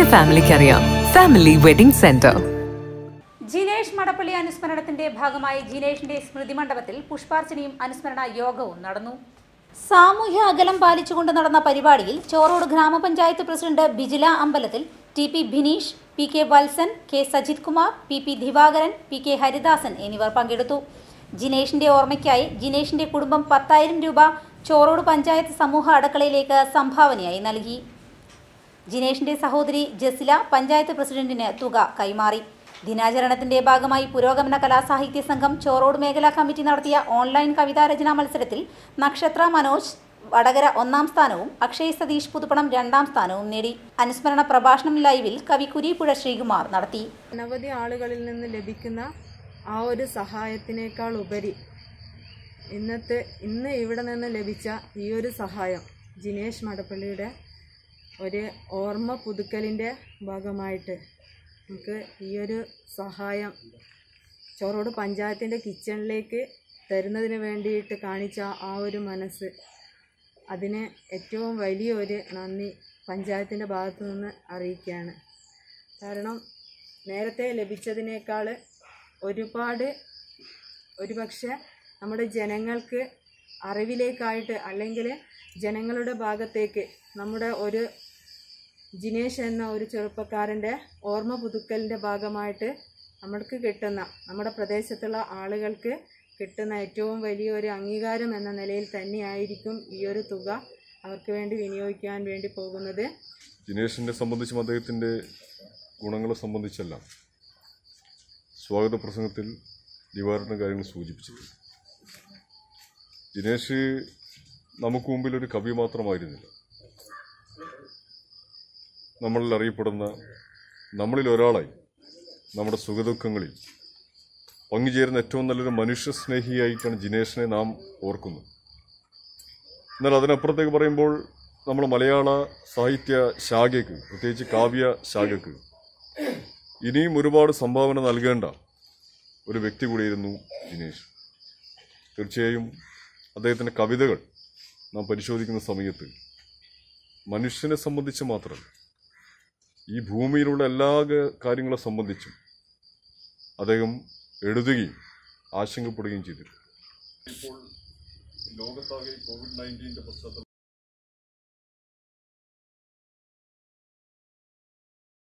ഫാമിലിക്ക് അറിയാം family wedding centre Jinesh Madappally അനുസ്മരണത്തിന്റെ ഭാഗമായി ജിനേഷിന്റെ സ്മൃതി മണ്ഡപത്തിൽ പുഷ്പാർച്ചനയും അനുസ്മരണ യോഗവും നടന്നു സാമൂഹ്യ അകലം പാലിച്ചുകൊണ്ട് നടന്ന പരിപാടിയിൽ ചോറോട് ഗ്രാമപഞ്ചായത്ത് പ്രസിഡന്റ് ബിജില അമ്പലത്തിൽ T P Bineesh P K Valsan K Sajith Kumar P P Divakaran P K Haridasan എന്നിവർ പങ്കെടുത്തു ജിനേഷിന്റെ ഓർമ്മയ്ക്കായി ജിനേഷിന്റെ കുടുംബം പത്തായിരം രൂപ ചോറോട് പഞ്ചായത്ത് സമൂഹ അടുക്കളയിലേക്ക് സംഭാവനയായി നൽകി ജിനേഷിന്റെ സഹോദരി ജസില പഞ്ചായത്ത് പ്രസിഡന്റിന് തുക കൈമാറി ദിനാചരണത്തിന്റെ ഭാഗമായി പുരോഗമന കലാസാഹിത്യ സംഘം ചോറോട് മേഖലാ കമ്മിറ്റി നടത്തിയ ഓൺലൈൻ കവിതാരചനാ മത്സരത്തിൽ നക്ഷത്ര മനോജ് വടകര ഒന്നാം സ്ഥാനവും അക്ഷയ് സതീഷ് പുതുപ്പണം രണ്ടാം സ്ഥാനവും നേടി അനുസ്മരണ പ്രഭാഷണം ലൈവിൽ കവി കുരീപ്പുഴ ശ്രീകുമാർ നടത്തി അനവധി ആളുകളിൽ നിന്ന് ലഭിക്കുന്ന ആ ഒരു സഹായത്തിനേക്കാൾ ഉപരി ഇന്നത്തെ ഇന്ന് ഇവിടെ നിന്ന് ലഭിച്ച ഈ ഒരു സഹായം ജിനേഷ് മടപ്പള്ളിയുടെ ഒരു ഓർമ്മ പുതുക്കലിൻ്റെ ഭാഗമായിട്ട് നമുക്ക് ഈ ഒരു സഹായം ചോറോട് പഞ്ചായത്തിൻ്റെ കിച്ചണിലേക്ക് തരുന്നതിന് വേണ്ടിയിട്ട് കാണിച്ച ആ ഒരു മനസ്സ് അതിന് ഏറ്റവും വലിയൊരു നന്ദി പഞ്ചായത്തിൻ്റെ ഭാഗത്തു നിന്ന് അറിയിക്കുകയാണ് കാരണം നേരത്തെ ലഭിച്ചതിനേക്കാൾ ഒരുപാട് ഒരുപക്ഷെ നമ്മുടെ ജനങ്ങൾക്ക് അറിവിലേക്കായിട്ട് അല്ലെങ്കിൽ ജനങ്ങളുടെ ഭാഗത്തേക്ക് നമ്മുടെ ഒരു ജിനേഷ് എന്ന ഒരു ചെറുപ്പക്കാരൻ്റെ ഓർമ്മ പുതുക്കലിൻ്റെ ഭാഗമായിട്ട് നമ്മൾക്ക് കിട്ടുന്ന നമ്മുടെ പ്രദേശത്തുള്ള ആളുകൾക്ക് കിട്ടുന്ന ഏറ്റവും വലിയൊരു അംഗീകാരം എന്ന നിലയിൽ തന്നെയായിരിക്കും ഈ ഒരു തുക അവർക്ക് വേണ്ടി വിനിയോഗിക്കാൻ വേണ്ടി പോകുന്നത് ജിനേഷിനെ സംബന്ധിച്ചും അദ്ദേഹത്തിൻ്റെ ഗുണങ്ങളെ സംബന്ധിച്ചെല്ലാം സ്വാഗത പ്രസംഗത്തിൽ ദിവാറിൻ്റെ കാര്യങ്ങൾ സൂചിപ്പിച്ചിട്ടുണ്ട് ജിനേഷ് നമുക്ക് മുമ്പിൽ ഒരു കവി മാത്രമായിരുന്നില്ല നമ്മളിൽ അറിയപ്പെടുന്ന നമ്മളിൽ ഒരാളായി നമ്മുടെ സുഖദുഃഖങ്ങളിൽ പങ്കുചേരുന്ന ഏറ്റവും നല്ലൊരു മനുഷ്യ സ്നേഹിയായിട്ടാണ് ജിനേഷിനെ നാം ഓർക്കുന്നത് എന്നാൽ അതിനപ്പുറത്തേക്ക് പറയുമ്പോൾ നമ്മൾ മലയാള സാഹിത്യ ശാഖയ്ക്ക് പ്രത്യേകിച്ച് കാവ്യ ശാഖയ്ക്ക് ഇനിയും ഒരുപാട് സംഭാവന നൽകേണ്ട ഒരു വ്യക്തി കൂടിയായിരുന്നു ജിനേഷ് തീർച്ചയായും അദ്ദേഹത്തിൻ്റെ കവിതകൾ നാം പരിശോധിക്കുന്ന സമയത്ത് മനുഷ്യനെ സംബന്ധിച്ച് മാത്രമല്ല ഈ ഭൂമിയിലുള്ള എല്ലാ ഗ- കാര്യങ്ങളെ സംബന്ധിച്ചും അദ്ദേഹം എഴുതുകയും ആശങ്കപ്പെടുകയും ചെയ്തിരുന്നു ഇപ്പോൾ ലോകത്താകെ കോവിഡ് നയൻറ്റീൻ്റെ പശ്ചാത്തലത്തിൽ